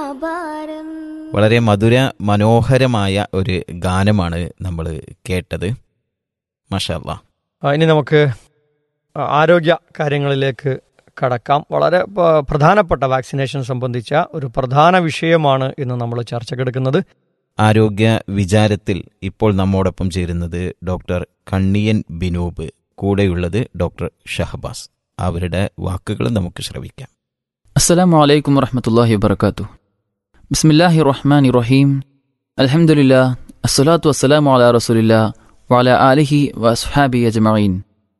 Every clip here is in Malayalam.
ഭാരം വളരെ മധുര മനോഹരമായ ഒരു ഗാനമാണ് നമ്മൾ കേട്ടത് മഷാല്ല ആ, ഇനി നമുക്ക് ആരോഗ്യ കാര്യങ്ങളിലേക്ക് കടക്കാം വളരെ പ- പ്രധാനപ്പെട്ട വാക്സിനേഷൻ സംബന്ധിച്ച ഒരു പ്രധാന വിഷയമാണ് ഇന്ന് നമ്മൾ ചർച്ചക്കെടുക്കുന്നത് ആരോഗ്യ വിചാരത്തിൽ ഇപ്പോൾ നമ്മോടൊപ്പം ചേരുന്നത് ഡോക്ടർ കണ്ണിയൻ ബിനൂബ് കൂടെയുള്ളത് ഡോക്ടർ ഷഹബാസ് അവരുടെ വാക്കുകൾ നമുക്ക് ശ്രവിക്കാം السلام عليكم ورحمة الله وبركاته بسم الله الرحمن الرحيم الحمد لله الصلاة والسلام على رسول الله وعلى آله وأصحابه أجمعين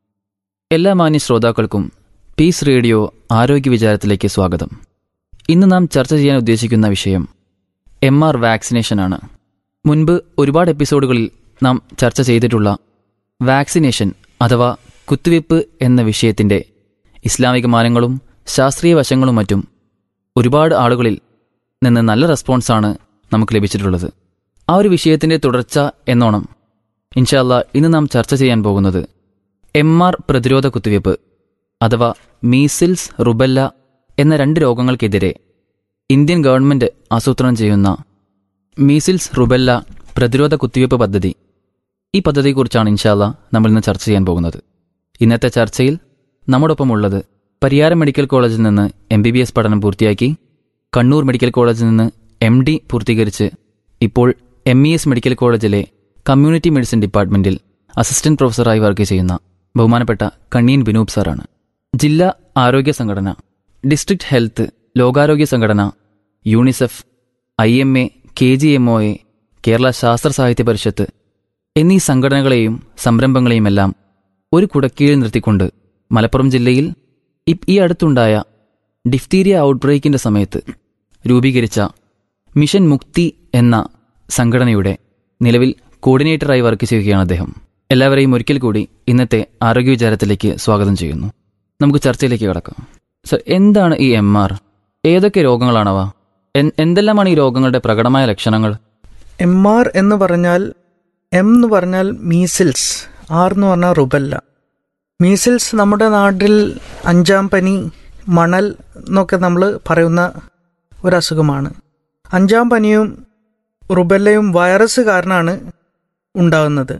എല്ലാ മാന്യ ശ്രോതാക്കൾക്കും പീസ് റേഡിയോ ആരോഗ്യ വിചാരത്തിലേക്ക് സ്വാഗതം ഇന്ന് നാം ചർച്ച ചെയ്യാൻ ഉദ്ദേശിക്കുന്ന വിഷയം എം ആർ വാക്സിനേഷനാണ് മുൻപ് ഒരുപാട് എപ്പിസോഡുകളിൽ നാം ചർച്ച ചെയ്തിട്ടുള്ള വാക്സിനേഷൻ അഥവാ കുത്തിവയ്പ്പ് എന്ന വിഷയത്തിൻ്റെ ഇസ്ലാമിക മാനങ്ങളും ശാസ്ത്രീയ വശങ്ങളും മറ്റും ഒരുപാട് ആളുകളിൽ നിന്ന് നല്ല റെസ്പോൺസാണ് നമുക്ക് ലഭിച്ചിട്ടുള്ളത് ആ ഒരു വിഷയത്തിൻ്റെ തുടർച്ച എന്നോണം ഇൻഷാല്ല ഇന്ന് നാം ചർച്ച ചെയ്യാൻ പോകുന്നത് എം ആർ പ്രതിരോധ കുത്തിവയ്പ്പ് അഥവാ മീസിൽസ് റുബല്ല എന്ന രണ്ട് രോഗങ്ങൾക്കെതിരെ ഇന്ത്യൻ ഗവൺമെൻറ് ആസൂത്രണം ചെയ്യുന്ന മീസിൽസ് റുബല്ല പ്രതിരോധ കുത്തിവയ്പ്പ് പദ്ധതി ഈ പദ്ധതിയെക്കുറിച്ചാണ് ഇൻഷാല്ല നമ്മൾ ഇന്ന് ചർച്ച ചെയ്യാൻ പോകുന്നത് ഇന്നത്തെ ചർച്ചയിൽ നമ്മോടൊപ്പമുള്ളത് പരിയാരം മെഡിക്കൽ കോളേജിൽ നിന്ന് എം ബി ബി എസ് പഠനം പൂർത്തിയാക്കി കണ്ണൂർ മെഡിക്കൽ കോളേജിൽ നിന്ന് എം ഡി പൂർത്തീകരിച്ച് ഇപ്പോൾ എം ഇ എസ് മെഡിക്കൽ കോളേജിലെ കമ്മ്യൂണിറ്റി മെഡിസിൻ ഡിപ്പാർട്ട്മെന്റിൽ അസിസ്റ്റന്റ് പ്രൊഫസറായി വർക്ക് ചെയ്യുന്ന ബഹുമാനപ്പെട്ട കണ്ണീൻ ബിനൂപ് സാറാണ് ജില്ലാ ആരോഗ്യ സംഘടന ഡിസ്ട്രിക്ട് ഹെൽത്ത് ലോകാരോഗ്യ സംഘടന UNICEF I M A K G M O A Kerala Sasthra Sahithya പരിഷത്ത് എന്നീ സംഘടനകളെയും സംരംഭങ്ങളെയുമെല്ലാം ഒരു കുടക്കീഴിൽ നിർത്തിക്കൊണ്ട് മലപ്പുറം ജില്ലയിൽ ഇപ് ഈ അടുത്തുണ്ടായ ഡിഫ്തീരിയ ഔട്ട്ബ്രേക്കിന്റെ സമയത്ത് രൂപീകരിച്ച മിഷൻ മുക്തി എന്ന സംഘടനയുടെ നിലവിൽ കോർഡിനേറ്ററായി വർക്ക് ചെയ്യുകയാണ് അദ്ദേഹം എല്ലാവരെയും ഒരിക്കൽ കൂടി ഇന്നത്തെ ആരോഗ്യ വിചാരത്തിലേക്ക് സ്വാഗതം ചെയ്യുന്നു നമുക്ക് ചർച്ചയിലേക്ക് കടക്കാം സർ എന്താണ് ഈ എം ആർ ഏതൊക്കെ രോഗങ്ങളാണവ എൻ- എന്തെല്ലാമാണ് ഈ രോഗങ്ങളുടെ പ്രകടമായ ലക്ഷണങ്ങൾ എം ആർ എന്ന് പറഞ്ഞാൽ എം എന്ന് പറഞ്ഞാൽ മീസിൽസ് ആർ എന്ന് പറഞ്ഞാൽ റുബല്ല മീസിൽസ് നമ്മുടെ നാട്ടിൽ അഞ്ചാം പനി മണൽ എന്നൊക്കെ നമ്മൾ പറയുന്ന ഒരു അസുഖമാണ് അഞ്ചാം പനിയും റുബല്ലയും വൈറസ് കാരണമാണ് ഉണ്ടാകുന്നത്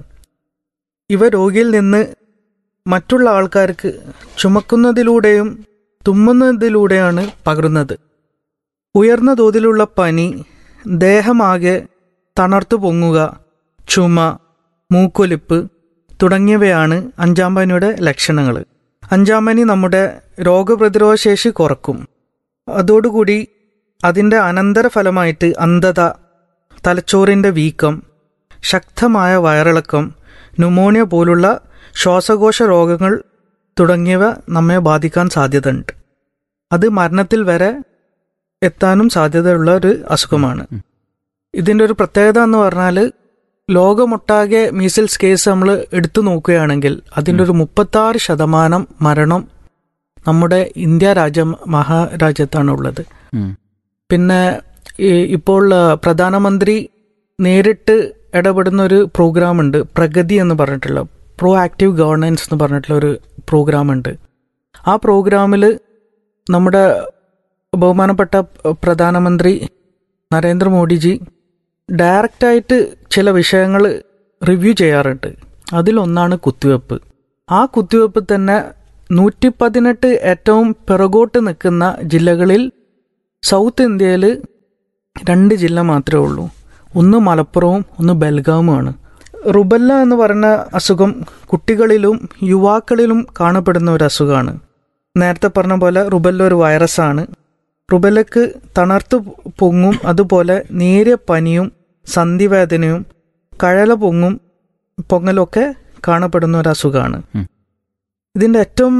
ഇവ രോഗിയിൽ നിന്ന് മറ്റുള്ള ആൾക്കാർക്ക് ചുമക്കുന്നതിലൂടെയും തുമ്മുന്നതിലൂടെയാണ് പകരുന്നത് ഉയർന്ന തോതിലുള്ള പനി ദേഹമാകെ തണർത്തു പൊങ്ങുക ചുമ മൂക്കൊലിപ്പ് തുടങ്ങിയവയാണ് അഞ്ചാം പനിയുടെ ലക്ഷണങ്ങൾ അഞ്ചാം പനി നമ്മുടെ രോഗപ്രതിരോധ ശേഷി കുറക്കും അതോടുകൂടി അതിൻ്റെ അനന്തരഫലമായിട്ട് അന്ധത തലച്ചോറിൻ്റെ വീക്കം ശക്തമായ വയറിളക്കം ന്യൂമോണിയ പോലുള്ള ശ്വാസകോശ രോഗങ്ങൾ തുടങ്ങിയവ നമ്മെ ബാധിക്കാൻ സാധ്യതയുണ്ട് അത് മരണത്തിൽ വരെ എത്താനും സാധ്യതയുള്ള ഒരു അസുഖമാണ് ഇതിൻ്റെ ഒരു പ്രത്യേകത എന്ന് പറഞ്ഞാൽ ലോകമൊട്ടാകെ മീസിൽസ് കേസ് നമ്മൾ എടുത്തു നോക്കുകയാണെങ്കിൽ അതിൻ്റെ ഒരു മുപ്പത്താറ് ശതമാനം മരണം നമ്മുടെ ഇന്ത്യ രാജ്യം മഹാരാജ്യത്താണ് ഉള്ളത് ഉം. പിന്നെ ഈ- ഇപ്പോൾ ആ, പ്രധാനമന്ത്രി നേരിട്ട് ഇടപെടുന്ന ഒരു പ്രോഗ്രാം ഉണ്ട് പ്രഗതി എന്ന് പറഞ്ഞിട്ടുള്ള പ്രോ ആക്റ്റീവ് ഗവർണൻസ് എന്ന് പറഞ്ഞിട്ടുള്ള ഒരു പ്രോഗ്രാം ഉണ്ട് ആ പ്രോഗ്രാമിൽ നമ്മുടെ ബഹുമാനപ്പെട്ട പ്രധാനമന്ത്രി നരേന്ദ്രമോദിജി ഡയറക്റ്റായിട്ട് ചില വിഷയങ്ങൾ റിവ്യൂ ചെയ്യാറുണ്ട് അതിലൊന്നാണ് കുത്തിവെപ്പ് ആ കുത്തിവെപ്പ് തന്നെ നൂറ്റി പതിനെട്ട് ഏറ്റവും പിറകോട്ട് നിൽക്കുന്ന ജില്ലകളിൽ സൗത്ത് ഇന്ത്യയിൽ രണ്ട് ജില്ല മാത്രമേ ഉള്ളൂ ഒന്ന് മലപ്പുറവും ഒന്ന് ബൽഗാവുമാണ് റുബല്ല എന്ന് പറയുന്ന അസുഖം കുട്ടികളിലും യുവാക്കളിലും കാണപ്പെടുന്ന ഒരു അസുഖമാണ് നേരത്തെ പറഞ്ഞ പോലെ റുബല്ല ഒരു വൈറസാണ് റുബലക്ക് തണർത്തു പൊങ്ങും അതുപോലെ നേരിയ പനിയും സന്ധിവേദനയും കഴല പൊങ്ങും പൊങ്ങലൊക്കെ കാണപ്പെടുന്ന ഒരു അസുഖമാണ് ഉം. ഇതിൻ്റെ ഏറ്റവും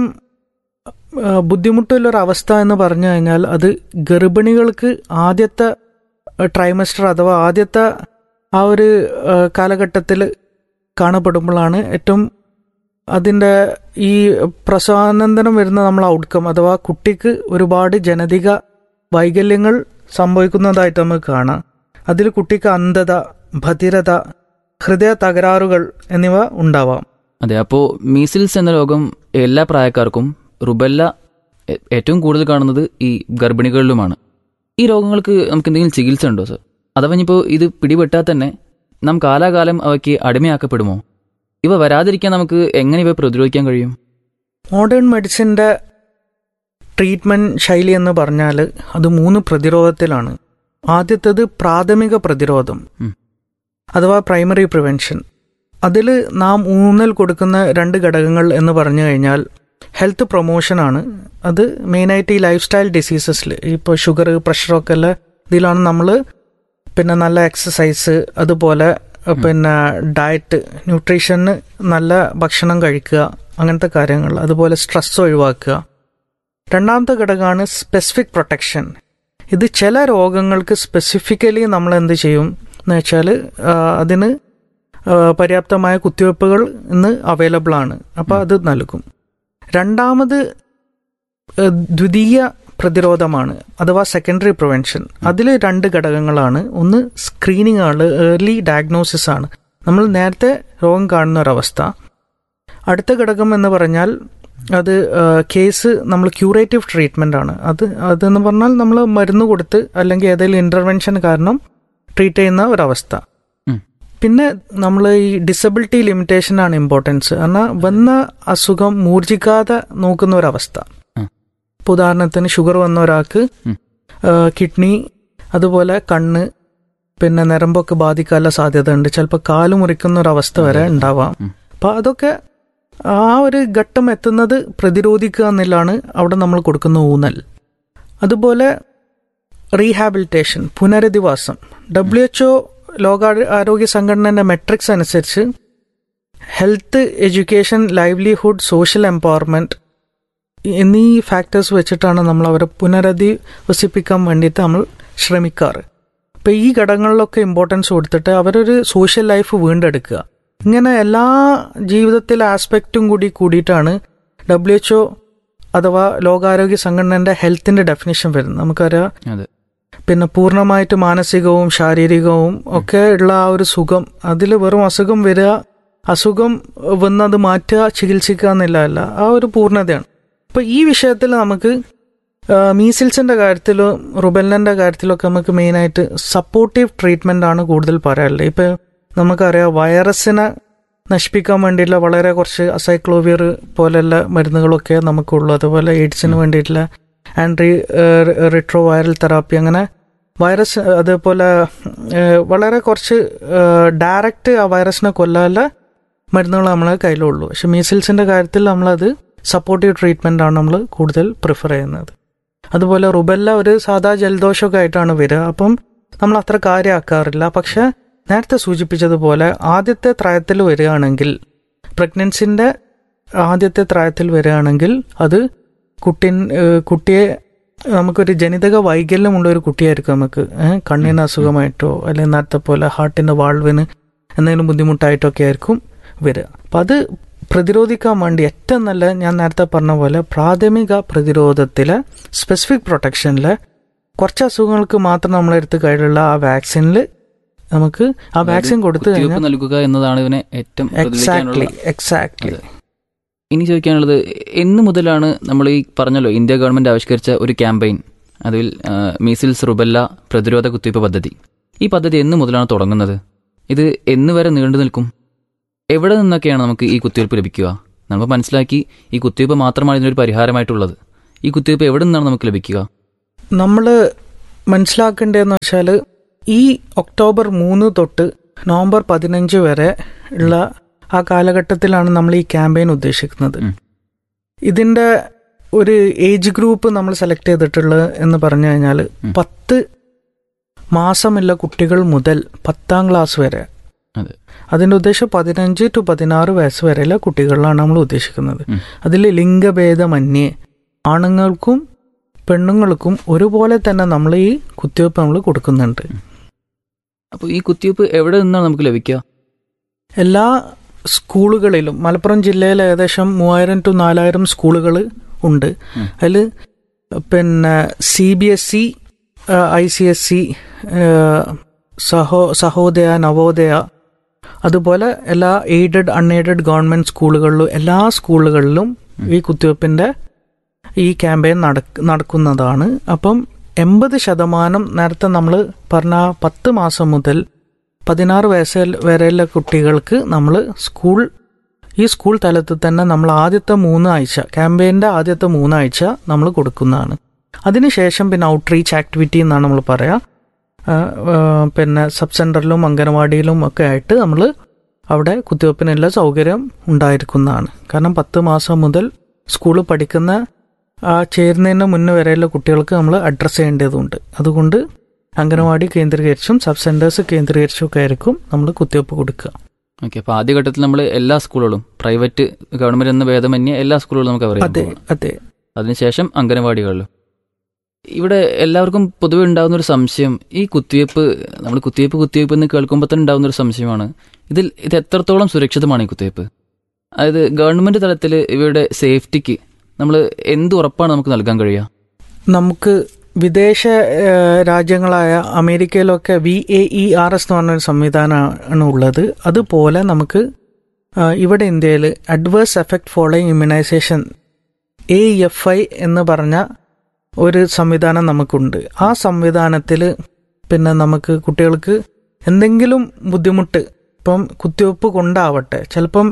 ആ, ബുദ്ധിമുട്ടുള്ളൊരു അവസ്ഥ എന്ന് പറഞ്ഞു കഴിഞ്ഞാൽ അത് ഗർഭിണികൾക്ക് ആദ്യത്തെ ട്രൈമസ്റ്റർ അഥവാ ആദ്യത്തെ ആ ഒരു കാലഘട്ടത്തിൽ കാണപ്പെടുമ്പോഴാണ് ഏറ്റവും അതിൻ്റെ ഈ പ്രസവാനന്തരം വരുന്ന നമ്മൾ ഔട്ട്കം അഥവാ കുട്ടിക്ക് ഒരുപാട് ജനതിക വൈകല്യങ്ങൾ സംഭവിക്കുന്നതായിട്ട് നമുക്ക് കാണാം അതിൽ കുട്ടിക്ക് അന്ധത ഭദ്രത ഹൃദയ തകരാറുകൾ എന്നിവ ഉണ്ടാവാം അതെ അപ്പോൾ മീസിൽസ് എന്ന രോഗം എല്ലാ പ്രായക്കാർക്കും റുബല്ല എ- ഏറ്റവും കൂടുതൽ കാണുന്നത് ഈ ഗർഭിണികളിലുമാണ് ഈ രോഗങ്ങൾക്ക് നമുക്ക് എന്തെങ്കിലും ചികിത്സ ഉണ്ടോ സർ അഥവാ ഇനിയിപ്പോൾ ഇത് പിടിപെട്ടാൽ തന്നെ നാം കാലാകാലം അവയ്ക്ക് അടിമയാക്കപ്പെടുമോ ഇവ വരാതിരിക്കാൻ നമുക്ക് എങ്ങനെ ഇവ പ്രതിരോധിക്കാൻ കഴിയും മോഡേൺ മെഡിസിൻ്റെ ട്രീറ്റ്മെൻറ്റ് ശൈലി എന്ന് പറഞ്ഞാൽ അത് മൂന്ന് പ്രതിരോധത്തിലാണ് ആദ്യത്തേത് പ്രാഥമിക പ്രതിരോധം ഉം. അഥവാ പ്രൈമറി പ്രിവെൻഷൻ അതിൽ നാം ഊന്നൽ കൊടുക്കുന്ന രണ്ട് ഘടകങ്ങൾ എന്ന് പറഞ്ഞു കഴിഞ്ഞാൽ ഹെൽത്ത് പ്രൊമോഷനാണ് അത് മെയിനായിട്ട് ഈ ലൈഫ് സ്റ്റൈൽ ഡിസീസസിൽ ഇപ്പോൾ ഷുഗർ പ്രഷറൊക്കെ ഉള്ള ഇതിലാണ് നമ്മൾ പിന്നെ നല്ല എക്സസൈസ് അതുപോലെ പിന്നെ ഡയറ്റ് ന്യൂട്രീഷന് നല്ല ഭക്ഷണം കഴിക്കുക അങ്ങനത്തെ കാര്യങ്ങൾ അതുപോലെ സ്ട്രെസ് ഒഴിവാക്കുക രണ്ടാമത്തെ ഘടകമാണ് സ്പെസിഫിക് പ്രൊട്ടക്ഷൻ ഇത് ചില രോഗങ്ങൾക്ക് സ്പെസിഫിക്കലി നമ്മൾ എന്ത് ചെയ്യും എന്ന് വെച്ചാൽ അതിന് ആ, പര്യാപ്തമായ കുത്തിവയ്പ്പുകൾ ഇന്ന് അവൈലബിൾ ആണ് അപ്പോൾ അത് നൽകും രണ്ടാമത് ആ, ദ്വിതീയ പ്രതിരോധമാണ് അഥവാ സെക്കൻഡറി പ്രിവെൻഷൻ അതിൽ രണ്ട് ഘടകങ്ങളാണ് ഒന്ന് സ്ക്രീനിങ് ആണ് ഏർലി ഡയഗ്നോസിസ് ആണ് നമ്മൾ നേരത്തെ രോഗം കാണുന്ന ഒരവസ്ഥ അടുത്ത ഘടകം എന്ന് പറഞ്ഞാൽ അത് ആ, കേസ് നമ്മൾ ക്യൂറേറ്റീവ് ട്രീറ്റ്മെൻ്റ് ആണ് അത് അതെന്ന് പറഞ്ഞാൽ നമ്മൾ മരുന്ന് കൊടുത്ത് അല്ലെങ്കിൽ ഏതെങ്കിലും ഇൻ്റർവെൻഷൻ കാരണം ട്രീറ്റ് ചെയ്യുന്ന ഒരവസ്ഥ ഉം. പിന്നെ നമ്മൾ ഈ ഡിസബിലിറ്റി ലിമിറ്റേഷൻ ആണ് ഇമ്പോർട്ടൻസ് എന്നാൽ വന്ന അസുഖം മൂർജിക്കാതെ നോക്കുന്ന ഒരവസ്ഥ ഉം. ഇപ്പോൾ ഉദാഹരണത്തിന് ഷുഗർ വന്ന ഒരാൾക്ക് ഉം. കിഡ്നി അതുപോലെ കണ്ണ് പിന്നെ നരമ്പൊക്കെ ബാധിക്കാനുള്ള സാധ്യത ഉണ്ട് ചിലപ്പോൾ കാല് മുറിക്കുന്ന ഒരു അവസ്ഥ വരെ ഉണ്ടാവാം ഉം. അപ്പം അതൊക്കെ ആ ഒരു ഘട്ടം എത്തുന്നത് പ്രതിരോധിക്കുക എന്നുള്ളതാണ് അവിടെ നമ്മൾ കൊടുക്കുന്ന ഊന്നൽ അതുപോലെ റീഹാബിലിറ്റേഷൻ പുനരധിവാസം ഡബ്ല്യു എച്ച് ഒ ലോക ആരോഗ്യ സംഘടനയുടെ മെട്രിക്സ് അനുസരിച്ച് health education livelihood social empowerment എന്നീ ഫാക്ടേഴ്സ് വെച്ചിട്ടാണ് നമ്മൾ അവരെ പുനരധിവസിപ്പിക്കാൻ വേണ്ടിയിട്ട് നമ്മൾ ശ്രമിക്കാറ് അപ്പോൾ ഈ ഘടകങ്ങളിലൊക്കെ ഇമ്പോർട്ടൻസ് കൊടുത്തിട്ട് അവരൊരു സോഷ്യൽ ലൈഫ് വീണ്ടെടുക്കുക ഇങ്ങനെ എല്ലാ ജീവിതത്തിലെ ആസ്പെക്റ്റും കൂടി കൂടിയിട്ടാണ് ഡബ്ല്യു എച്ച് ഒ അഥവാ ലോകാരോഗ്യ സംഘടനയുടെ ഹെൽത്തിന്റെ ഡെഫിനിഷൻ വരുന്നത് നമുക്കറിയാം അതെ പിന്നെ പൂർണ്ണമായിട്ട് മാനസികവും ശാരീരികവും ഒക്കെ ഉള്ള ആ ഒരു സുഖം അതിൽ വെറും അസുഖം വരിക അസുഖം വന്നത് മാറ്റുക ചികിത്സിക്കുക എന്നില്ല അല്ല ആ ഒരു പൂർണ്ണതയാണ് അപ്പൊ ഈ വിഷയത്തിൽ നമുക്ക് മീസിൽസിന്റെ കാര്യത്തിലും റുബെല്ലന്റെ കാര്യത്തിലൊക്കെ നമുക്ക് മെയിനായിട്ട് സപ്പോർട്ടീവ് ട്രീറ്റ്മെന്റ് ആണ് കൂടുതൽ പറയാനുള്ളത് ഇപ്പൊ നമുക്കറിയാം വൈറസിനെ നശിപ്പിക്കാൻ വേണ്ടിയിട്ടുള്ള വളരെ കുറച്ച് അസൈക്ലോവിയർ പോലെയുള്ള മരുന്നുകളൊക്കെ നമുക്കുള്ളൂ അതുപോലെ എയ്ഡ്സിന് വേണ്ടിയിട്ടുള്ള ആൻഡ്രി റിട്രോ വൈറൽ തെറാപ്പി അങ്ങനെ വൈറസ് അതേപോലെ ഏഹ്, വളരെ കുറച്ച് ഡയറക്റ്റ് ആ വൈറസിനെ കൊല്ലാനുള്ള മരുന്നുകൾ നമ്മളെ കയ്യിലുള്ളൂ പക്ഷെ മീസിൽസിന്റെ കാര്യത്തിൽ നമ്മളത് സപ്പോർട്ടീവ് ട്രീറ്റ്മെന്റ് ആണ് നമ്മൾ കൂടുതൽ പ്രിഫർ ചെയ്യുന്നത് അതുപോലെ റുബെല്ല ഒരു സാധാ ജലദോഷമൊക്കെ ആയിട്ടാണ് വരിക അപ്പം നമ്മൾ അത്ര കാര്യമാക്കാറില്ല പക്ഷെ നേരത്തെ സൂചിപ്പിച്ചതുപോലെ ആദ്യത്തെ ത്രയത്തിൽ വരികയാണെങ്കിൽ പ്രഗ്നൻസിന്റെ ആദ്യത്തെ ത്രയത്തിൽ വരികയാണെങ്കിൽ അത് കുട്ടി കുട്ടിയെ നമുക്കൊരു ജനിതക വൈകല്യമുള്ള ഒരു കുട്ടിയായിരിക്കും നമുക്ക് ഏഹ് കണ്ണിന് അസുഖമായിട്ടോ അല്ലെങ്കിൽ നേരത്തെ പോലെ ഹാർട്ടിന്റെ വാൾവിന് എന്തെങ്കിലും ബുദ്ധിമുട്ടായിട്ടൊക്കെ ആയിരിക്കും വരിക അപ്പം അത് പ്രതിരോധിക്കാൻ വേണ്ടി ഏറ്റവും നല്ല ഞാൻ നേരത്തെ പറഞ്ഞ പോലെ പ്രാഥമിക പ്രതിരോധത്തിലെ സ്പെസിഫിക് പ്രൊട്ടക്ഷനിലെ കുറച്ച് അസുഖങ്ങൾക്ക് മാത്രം നമ്മളെടുത്ത് കയ്യിലുള്ള ആ വാക്സിനിൽ നമുക്ക് ആ വാക്സിൻ കൊടുത്തു കുത്തിവയ്പ്പ് കഴിഞ്ഞാൽ നൽകുക എന്നതാണ് ഇവനെ ഏറ്റവും പ്രതിരോധിക്കാനുള്ള എക്സാക്ട്ലി എക്സാക്ട്ലി അതെ. ഇനി ചോദിക്കാനുള്ളത് എന്ന് മുതലാണ് നമ്മൾ ഈ പറഞ്ഞല്ലോ ഇന്ത്യ ഗവൺമെന്റ് ആവിഷ്കരിച്ച ഒരു ക്യാമ്പയിൻ അതിൽ ആ, മീസിൽസ് റുബല്ല പ്രതിരോധ കുത്തിവയ്പ്പ് പദ്ധതി ഈ പദ്ധതി എന്ന് മുതലാണ് തുടങ്ങുന്നത് ഇത് എന്ന് വരെ നീണ്ടു നിൽക്കും എവിടെ നിന്നൊക്കെയാണ് നമുക്ക് ഈ കുത്തിവയ്പ്പ് ലഭിക്കുക നമ്മൾ മനസ്സിലാക്കി ഈ കുത്തിവയ്പ്പ് മാത്രമാണ് ഇതിനൊരു പരിഹാരമായിട്ടുള്ളത് ഈ കുത്തിവയ്പ്പ് എവിടെ നിന്നാണ് നമുക്ക് ലഭിക്കുക നമ്മൾ മനസ്സിലാക്കേണ്ടതെന്ന് വെച്ചാൽ ഈ ഒക്ടോബർ മൂന്ന് തൊട്ട് നവംബർ പതിനഞ്ച് വരെ ഉള്ള ആ കാലഘട്ടത്തിലാണ് നമ്മൾ ഈ ക്യാമ്പയിൻ ഉദ്ദേശിക്കുന്നത് ഉം. ഇതിന്റെ ഒരു ഏജ് ഗ്രൂപ്പ് നമ്മൾ സെലക്ട് ചെയ്തിട്ടുള്ളത് എന്ന് പറഞ്ഞു കഴിഞ്ഞാൽ ഉം. പത്ത് മാസമുള്ള കുട്ടികൾ മുതൽ പത്താം ക്ലാസ് വരെ അതെ അതിന്റെ ഉദ്ദേശം പതിനഞ്ച് ടു പതിനാറ് വയസ്സ് വരെയുള്ള കുട്ടികളിലാണ് നമ്മൾ ഉദ്ദേശിക്കുന്നത് ഉം. അതിൽ ലിംഗഭേദമന്യേ ആണുങ്ങൾക്കും പെണ്ണുങ്ങൾക്കും ഒരുപോലെ തന്നെ നമ്മൾ ഈ കുത്തിവയ്പ്പ് നമ്മൾ കൊടുക്കുന്നുണ്ട് അപ്പോൾ ഈ കുത്തിവയ്പ്പ് എവിടെ നിന്നാണ് നമുക്ക് ലഭിക്കുക എല്ലാ സ്കൂളുകളിലും മലപ്പുറം ജില്ലയിൽ ഏകദേശം മൂവായിരം ടു നാലായിരം സ്കൂളുകൾ ഉണ്ട് ഉം. അതിൽ പിന്നെ C B S E I C S E സഹോ സഹോദയ നവോദയ അതുപോലെ എല്ലാ എയ്ഡഡ് അൺഎയ്ഡഡ് ഗവൺമെന്റ് സ്കൂളുകളിലും എല്ലാ സ്കൂളുകളിലും ഈ കുത്തിവയ്പ്പിന്റെ ഈ ക്യാമ്പയിൻ നടക്കുന്നതാണ് അപ്പം എൺപത് ശതമാനം നേരത്തെ നമ്മൾ പറഞ്ഞ ആ പത്ത് മാസം മുതൽ പതിനാറ് വയസ്സ് വരെയുള്ള കുട്ടികൾക്ക് നമ്മൾ സ്കൂൾ ഈ സ്കൂൾ തലത്തിൽ തന്നെ നമ്മൾ ആദ്യത്തെ മൂന്ന് ആഴ്ച ക്യാമ്പയിൻ്റെ ആദ്യത്തെ മൂന്നാഴ്ച നമ്മൾ കൊടുക്കുന്നതാണ് അതിനുശേഷം പിന്നെ ഔട്ട്റീച്ച് ആക്ടിവിറ്റി എന്നാണ് നമ്മൾ പറയുക ആ, ആ, പിന്നെ സബ് സെൻറ്ററിലും അംഗനവാടിയിലും ഒക്കെ ആയിട്ട് നമ്മൾ അവിടെ കുത്തിവയ്പ്പിനുള്ള സൗകര്യം ഉണ്ടായിരിക്കുന്നതാണ് കാരണം പത്ത് മാസം മുതൽ സ്കൂളിൽ പഠിക്കുന്ന ആ ചേരുന്നതിന് മുന്നേ വരെയുള്ള കുട്ടികൾക്ക് നമ്മൾ അഡ്രസ്സ് ചെയ്യേണ്ടതുണ്ട് അതുകൊണ്ട് അംഗനവാടി കേന്ദ്രീകരിച്ചും സബ് സെൻറ്റേഴ്സ് കേന്ദ്രീകരിച്ചും ഒക്കെ ആയിരിക്കും നമ്മൾ കുത്തിവയ്പ്പ് കൊടുക്കുക ഓക്കെ അപ്പോൾ ആദ്യഘട്ടത്തിൽ നമ്മൾ എല്ലാ സ്കൂളുകളും പ്രൈവറ്റ് ഗവൺമെന്റ് എന്ന ഭേദമന്യേ എല്ലാ സ്കൂളുകളും നമുക്ക് കവർ അതെ ചെയ്യാം അതെ അതിനുശേഷം അംഗനവാടികളിലും ഇവിടെ എല്ലാവർക്കും പൊതുവെ ഉണ്ടാകുന്ന ഒരു സംശയം ഈ കുത്തിവയ്പ്പ് നമ്മൾ കുത്തിവയ്പ്പ് കുത്തിവയ്പ്പ് എന്ന് കേൾക്കുമ്പോൾ തന്നെ ഉണ്ടാകുന്ന ഒരു സംശയമാണ് ഇതിൽ ഇത് എത്രത്തോളം സുരക്ഷിതമാണ് ഈ കുത്തിവയ്പ്പ് അതായത് ഗവൺമെന്റ് തലത്തിൽ ഇവയുടെ സേഫ്റ്റിക്ക് നമ്മൾ എന്ത് ഉറപ്പാണ് നമുക്ക് നൽകാൻ കഴിയുക നമുക്ക് വിദേശ ഏഹ്, രാജ്യങ്ങളായ അമേരിക്കയിലൊക്കെ V A E R S എന്ന് പറഞ്ഞൊരു സംവിധാനമാണ് ഉള്ളത് അതുപോലെ നമുക്ക് ആ, ഇവിടെ ഇന്ത്യയിൽ adverse effect following immunization A F I എന്ന് പറഞ്ഞ ഒരു സംവിധാനം നമുക്കുണ്ട് ആ സംവിധാനത്തിൽ പിന്നെ നമുക്ക് കുട്ടികൾക്ക് എന്തെങ്കിലും ബുദ്ധിമുട്ട് ഇപ്പം കുത്തിവയ്പ്പ് കൊണ്ടാവട്ടെ ചിലപ്പം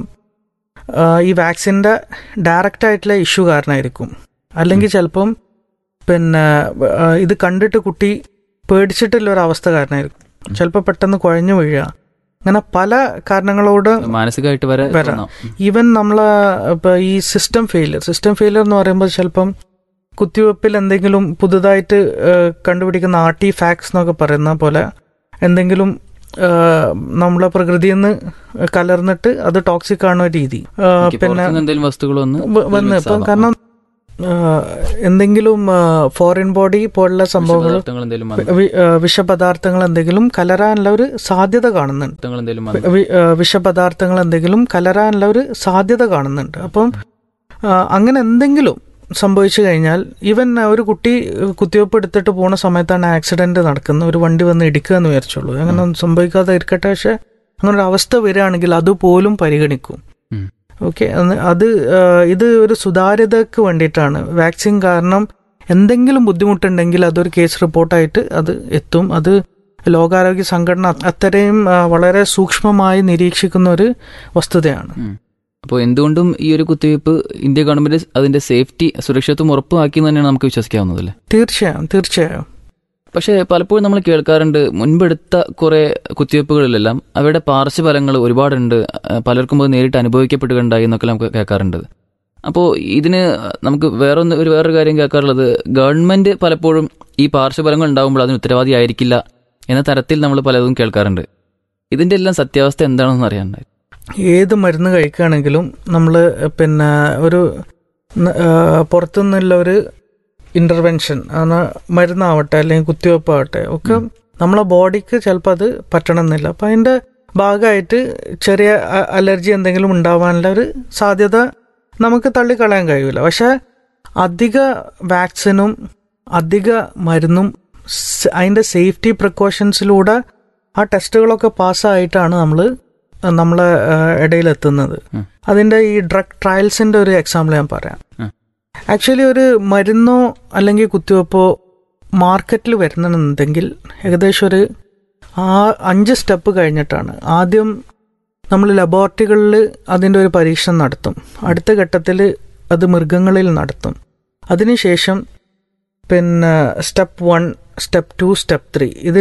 ആ, ഈ വാക്സിൻ്റെ ഡയറക്റ്റ് ആയിട്ടുള്ള ഇഷ്യൂ കാരണമായിരിക്കും അല്ലെങ്കിൽ ചിലപ്പം പിന്നെ ആ, ഇത് കണ്ടിട്ട് കുട്ടി പേടിച്ചിട്ടുള്ള ഒരു അവസ്ഥ കാരണമായിരിക്കും ചിലപ്പോൾ പെട്ടെന്ന് കുഴഞ്ഞു വീഴുക അങ്ങനെ പല കാരണങ്ങളോട് മാനസികമായിട്ട് വരെ വരാം. തോന്നാം. ഈവൻ നമ്മളെ ഇപ്പൊ ഈ സിസ്റ്റം ഫെയിലിയർ സിസ്റ്റം ഫെയിലിയർ എന്ന് പറയുമ്പോൾ ചിലപ്പം കുത്തിവെപ്പിൽ എന്തെങ്കിലും പുതുതായിട്ട് ഏഹ്, കണ്ടുപിടിക്കുന്ന ആർട്ടി ഫാക്സ് എന്നൊക്കെ പറയുന്ന പോലെ എന്തെങ്കിലും ഏഹ്, നമ്മളെ പ്രകൃതിയിൽ നിന്ന് കലർന്നിട്ട് അത് ടോക്സിക് ആണോ രീതി ഏഹ്, എനിക്ക് പിന്നെ പുറത്തുനിന്ന് എന്തെങ്കിലും വസ്തുക്കൾ വന്ന് വ- വന്ന് mix ഇപ്പം ആവാം. കാരണം ഏഹ്, എന്തെങ്കിലും ഫോറിൻ ബോഡി പോലുള്ള സംഭവങ്ങൾ വിഷപദാർത്ഥങ്ങൾ എന്തെങ്കിലും വന്ന് വി- ഏഹ്, വിഷപദാർത്ഥങ്ങൾ എന്തെങ്കിലും കലരാനുള്ള ഒരു സാധ്യത കാണുന്നുണ്ട് വിഷപദാർത്ഥങ്ങൾ എന്തെങ്കിലും വന്ന് വി- ഏഹ് വിഷപദാർത്ഥങ്ങൾ എന്തെങ്കിലും കലരാനുള്ള ഒരു സാധ്യത കാണുന്നുണ്ട് അപ്പം ആ, അങ്ങനെ എന്തെങ്കിലും സംഭവിച്ചു കഴിഞ്ഞാൽ ഈവൻ ഒരു കുട്ടി ഏഹ്, കുത്തിവയ്പ്പ് എടുത്തിട്ട് പോണ സമയത്താണ് ആക്സിഡന്റ് നടക്കുന്നത് ഒരു വണ്ടി വന്ന് ഇടിക്കുക എന്ന് വിചാരിച്ചോളൂ അങ്ങനെ ഒന്നും സംഭവിക്കാതെ ഇരിക്കട്ടെ പക്ഷെ അങ്ങനെ ഒരു അവസ്ഥ വരികയാണെങ്കിൽ അതുപോലും പരിഗണിക്കും ഉം. ഓക്കെ അത് ആ, ഇത് ഒരു സുതാര്യതക്ക് വേണ്ടിയിട്ടാണ് വാക്സിൻ കാരണം എന്തെങ്കിലും ബുദ്ധിമുട്ടുണ്ടെങ്കിൽ അതൊരു കേസ് റിപ്പോർട്ടായിട്ട് അത് എത്തും അത് ലോകാരോഗ്യ സംഘടന അത്രയും ആ, വളരെ സൂക്ഷ്മമായി നിരീക്ഷിക്കുന്ന ഒരു വസ്തുതയാണ് അപ്പോൾ എന്തുകൊണ്ടും ഈ ഒരു കുത്തിവയ്പ്പ് ഇന്ത്യ ഗവൺമെന്റ് അതിന്റെ സേഫ്റ്റി സുരക്ഷിതത്വം ഉറപ്പാക്കി എന്ന് തന്നെയാണ് നമുക്ക് വിശ്വസിക്കാവുന്നതല്ലേ തീർച്ചയായും തീർച്ചയായും പക്ഷേ പലപ്പോഴും നമ്മൾ കേൾക്കാറുണ്ട് മുൻപെടുത്ത കുറെ കുത്തിവയ്പ്പുകളിലെല്ലാം അവയുടെ പാർശ്വഫലങ്ങൾ ഒരുപാടുണ്ട് അഹ് പലർക്കും അത് നേരിട്ട് അനുഭവിക്കപ്പെടുകയുണ്ടായി എന്നൊക്കെ നമുക്ക് കേൾക്കാറുണ്ട് അപ്പോൾ ഇതിന് നമുക്ക് വേറൊന്ന് ഒരു വേറൊരു കാര്യം കേൾക്കാറുള്ളത് ഗവൺമെന്റ് പലപ്പോഴും ഈ പാർശ്വഫലങ്ങൾ ഉണ്ടാകുമ്പോൾ അതിന് ഉത്തരവാദി ആയിരിക്കില്ല എന്ന തരത്തിൽ നമ്മൾ പലതും കേൾക്കാറുണ്ട് ഇതിന്റെ എല്ലാം സത്യാവസ്ഥ എന്താണെന്ന് അറിയാനുണ്ടായി ഏത് മരുന്ന് കഴിക്കുകയാണെങ്കിലും നമ്മൾ പിന്നെ ഒരു ന- ആ, പുറത്തുനിന്നുള്ള ഒരു ഇന്റർവെൻഷൻ മരുന്നാവട്ടെ അല്ലെങ്കിൽ കുത്തിവെപ്പാവട്ടെ ഒക്കെ നമ്മളെ ബോഡിക്ക് ചിലപ്പോൾ അത് പറ്റണമെന്നില്ല അപ്പം അതിൻ്റെ ഭാഗമായിട്ട് ചെറിയ അ- അലർജി എന്തെങ്കിലും ഉണ്ടാവാനുള്ള ഒരു സാധ്യത നമുക്ക് തള്ളിക്കളയാൻ കഴിയില്ല പക്ഷെ അധിക വാക്സിനും അധിക മരുന്നും സ് അതിൻ്റെ സേഫ്റ്റി പ്രിക്കോഷൻസിലൂടെ ആ ടെസ്റ്റുകളൊക്കെ പാസ്സായിട്ടാണ് നമ്മൾ നമ്മളെ ആ, ഇടയിലെത്തുന്നത് ഉം. അതിൻ്റെ ഈ ഡ്രഗ് ട്രയൽസിൻ്റെ ഒരു എക്സാമ്പിൾ ഞാൻ പറയാം ഉം. ആക്ച്വലി ഒരു മരുന്നോ അല്ലെങ്കിൽ കുത്തിവെപ്പോ മാർക്കറ്റിൽ വരുന്നുണ്ടെങ്കിൽ ഏകദേശം ഒരു ആ അഞ്ച് സ്റ്റെപ്പ് കഴിഞ്ഞിട്ടാണ് ആദ്യം നമ്മൾ ലബോറട്ടറികളിൽ അതിൻ്റെ ഒരു പരീക്ഷണം നടത്തും അടുത്ത ഘട്ടത്തിൽ അത് മൃഗങ്ങളിൽ നടത്തും അതിനുശേഷം പിന്നെ step one step two step three ഇത്